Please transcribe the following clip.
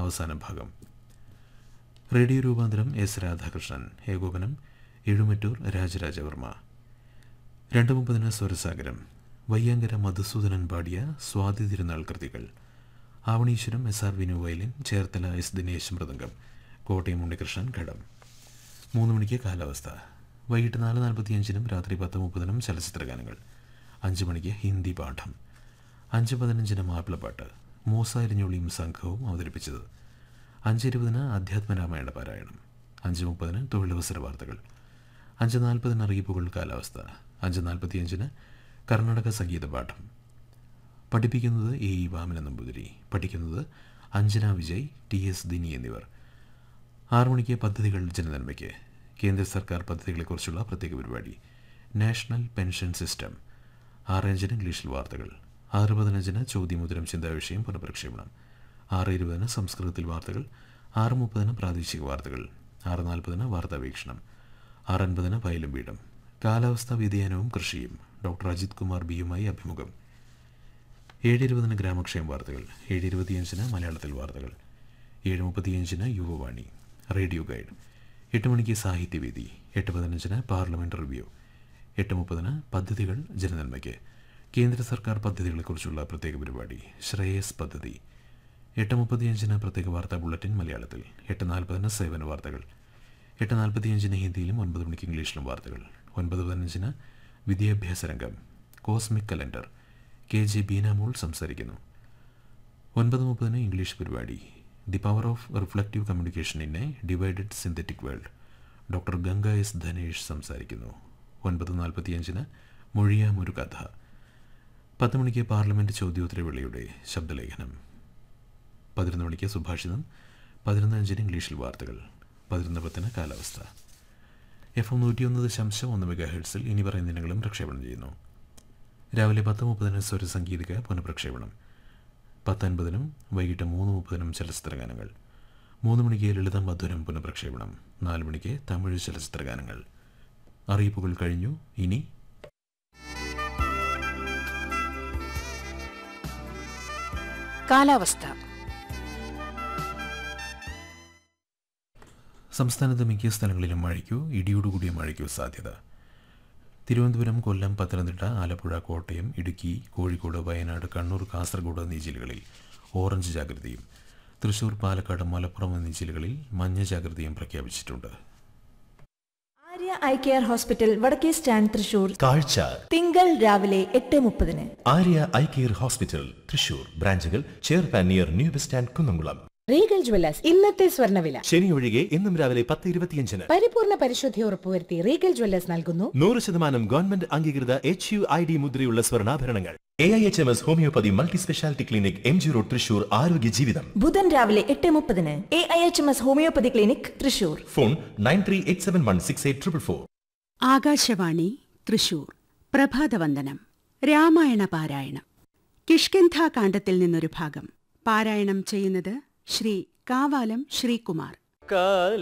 അവസാന ഭാഗം റേഡിയോ രൂപാന്തരം എസ് രാധാകൃഷ്ണൻ ഏകോപനം എഴുമറ്റൂർ രാജരാജവർമ്മ രണ്ട് മുപ്പതിന് സ്വരസാഗരം വയ്യാങ്കര മധുസൂദനൻ പാടിയ സ്വാതി തിരുനാൾ കൃതികൾ Avaneeswaram S R Vinu violin Cherthala S Dinesh mridangam Kottayam Unnikrishnan ghatam മൂന്ന് മണിക്ക് കാലാവസ്ഥ വൈകിട്ട് നാല് നാൽപ്പത്തിയഞ്ചിനും രാത്രി പത്ത് മുപ്പതിനും ചലച്ചിത്രഗാനങ്ങൾ അഞ്ച് മണിക്ക് ഹിന്ദി പാഠം അഞ്ച് പതിനഞ്ചിന് മാപ്പിളപ്പാട്ട് മൂസ ഇരിഞ്ഞുള്ളിയും സംഘവും അവതരിപ്പിച്ചത് അഞ്ച് ഇരുപതിന് അധ്യാത്മരാമായണ പാരായണം അഞ്ച് മുപ്പതിന് തൊഴിലവസര വാർത്തകൾ അഞ്ച് നാൽപ്പതിന് അറിയിപ്പുകൾ കാലാവസ്ഥ അഞ്ച് നാൽപ്പത്തിയഞ്ചിന് കർണാടക സംഗീത പാഠം പഠിപ്പിക്കുന്നത് എ ഇ വാമന നമ്പൂതിരി പഠിക്കുന്നത് അഞ്ജന വിജയ് ടി എസ് ദിനി എന്നിവർ ആറു മണിക്ക് പദ്ധതികൾ ജനനന്മയ്ക്ക് കേന്ദ്ര സർക്കാർ പദ്ധതികളെക്കുറിച്ചുള്ള പ്രത്യേക പരിപാടി നാഷണൽ പെൻഷൻ സിസ്റ്റം ആറ് അഞ്ചിന് ഇംഗ്ലീഷിൽ വാർത്തകൾ ആറ് പതിനഞ്ചിന് ചോദ്യമുദ്രം ചിന്താവിഷയം പുനഃപ്രക്ഷേപണം ആറ് ഇരുപതിന് സംസ്കൃതത്തിൽ വാർത്തകൾ ആറ് മുപ്പതിന് പ്രാദേശിക വാർത്തകൾ ആറ് നാൽപ്പതിന് വാർത്താവീക്ഷണം ആറ് അൻപതിന് വയലും വീടും കാലാവസ്ഥാ വ്യതിയാനവും കൃഷിയും ഡോക്ടർ അജിത് കുമാർ ബിയുമായി അഭിമുഖം ഏഴ് ഇരുപതിന് ഗ്രാമക്ഷേമ വാർത്തകൾ ഏഴ് ഇരുപത്തിയഞ്ചിന് മലയാളത്തിൽ വാർത്തകൾ ഏഴ് മുപ്പത്തിയഞ്ചിന് യുവവാണി റേഡിയോ ഗൈഡ് എട്ട് മണിക്ക് സാഹിത്യവേദി എട്ട് പതിനഞ്ചിന് പാർലമെന്റ് റിവ്യൂ എട്ട് മുപ്പതിന് പദ്ധതികൾ ജനനന്മയ്ക്ക് കേന്ദ്ര സർക്കാർ പദ്ധതികളെക്കുറിച്ചുള്ള പ്രത്യേക പരിപാടി ശ്രേയസ് പദ്ധതി എട്ട് മുപ്പത്തിയഞ്ചിന് പ്രത്യേക വാർത്താ ബുള്ളറ്റിൻ മലയാളത്തിൽ എട്ട് നാൽപ്പതിന് സേവന വാർത്തകൾ എട്ട് നാൽപ്പത്തിയഞ്ചിന് ഹിന്ദിയിലും ഒൻപത് മണിക്ക് ഇംഗ്ലീഷിലും വാർത്തകൾ ഒൻപത് പതിനഞ്ചിന് വിദ്യാഭ്യാസ രംഗം cosmic calendar K J Beenamol സംസാരിക്കുന്നു ഒൻപത് മുപ്പതിന് ഇംഗ്ലീഷ് പരിപാടി the power of reflective communication in a divided synthetic world doctor Ganga S Dhanesh സംസാരിക്കുന്നു ഒൻപത് നാൽപ്പത്തിയഞ്ചിന് മൊഴിയാം ഒരു കഥ പത്ത് മണിക്ക് പാർലമെൻറ്റ് ചോദ്യോത്തരവേളയുടെ ശബ്ദലേഖനം പതിനൊന്ന് മണിക്ക് സുഭാഷിതം പതിനൊന്ന് അഞ്ചിന് ഇംഗ്ലീഷിൽ വാർത്തകൾ പതിനൊന്ന് പത്തിന് കാലാവസ്ഥ എഫ് എം നൂറ്റിയൊന്ന് ദശാംശം ഒന്ന് മെഗാ ഹെഡ്സിൽ ഇനി പറയുന്ന ഇനങ്ങളും പ്രക്ഷേപണം ചെയ്യുന്നു രാവിലെ പത്ത് മുപ്പതിന് സ്വരസംഗീതിക പുനഃപ്രക്ഷേപണം പത്തൊൻപതിനും വൈകിട്ട് മൂന്ന് മുപ്പതിനും ചലച്ചിത്രഗാനങ്ങൾ മൂന്ന് മണിക്ക് ലളിതം മധുരം പുനഃപ്രക്ഷേപണം നാല് മണിക്ക് തമിഴ് ചലച്ചിത്രഗാനങ്ങൾ അറിയിപ്പുകൾ കഴിഞ്ഞു ഇനി കാലാവസ്ഥ സംസ്ഥാനത്ത് മിക്ക സ്ഥലങ്ങളിലും മഴയ്ക്കോ ഇടിയോടുകൂടിയ മഴയ്ക്കോ സാധ്യത തിരുവനന്തപുരം കൊല്ലം പത്തനംതിട്ട ആലപ്പുഴ കോട്ടയം ഇടുക്കി കോഴിക്കോട് വയനാട് കണ്ണൂർ കാസർഗോഡ് എന്നീ ജില്ലകളിൽ ഓറഞ്ച് ജാഗ്രതയും തൃശൂർ പാലക്കാട് മലപ്പുറം എന്നീ ജില്ലകളിൽ മഞ്ഞ ജാഗ്രതയും പ്രഖ്യാപിച്ചിട്ടുണ്ട് ആര്യ ഐ കെയർ ഹോസ്പിറ്റൽ വടക്കേ സ്റ്റാൻഡ് തൃശൂർ കാഴ്ച തിങ്കൾ രാവിലെ എട്ട് മുപ്പതിന് Arya eye care hospital Thrissur ബ്രാഞ്ചുകൾ ചേർപ്പാൻ near new bus stand Kunnamkulam regal jewellers ഇന്നത്തെ സ്വർണ്ണവില ശനി ഒഴികെ ഇന്നും രാവിലെ പത്ത് ഇരുപത്തിയഞ്ചിന് പരിപൂർണ പരിശുദ്ധി ഉറപ്പുവരുത്തി റീഗൽ ജ്വല്ലേഴ്സ് നൽകുന്നു നൂറ് ശതമാനം ഗവൺമെന്റ് അംഗീകൃത എച്ച് യു ഐ ഡി മുദ്രയുള്ള സ്വർണ്ണാഭരണങ്ങൾ A I H M S homoeopathy multi speciality clinic M G road Thrissur ആരോഗ്യ ജീവിതം ബുധൻ രാവിലെ എട്ട് മുപ്പതിന് A I H M S homoeopathy clinic Thrissur phone nine three eight seven one six eight triple four Akashvani Thrissur പ്രഭാതവന്ദനം രാമായണ പാരായണം കിഷ്കിന്ധാകാന്ഡത്തിൽ നിന്നൊരു ഭാഗം പാരായണം ചെയ്യുന്നത് ശ്രീ കാവാലം ശ്രീകുമാർ കാല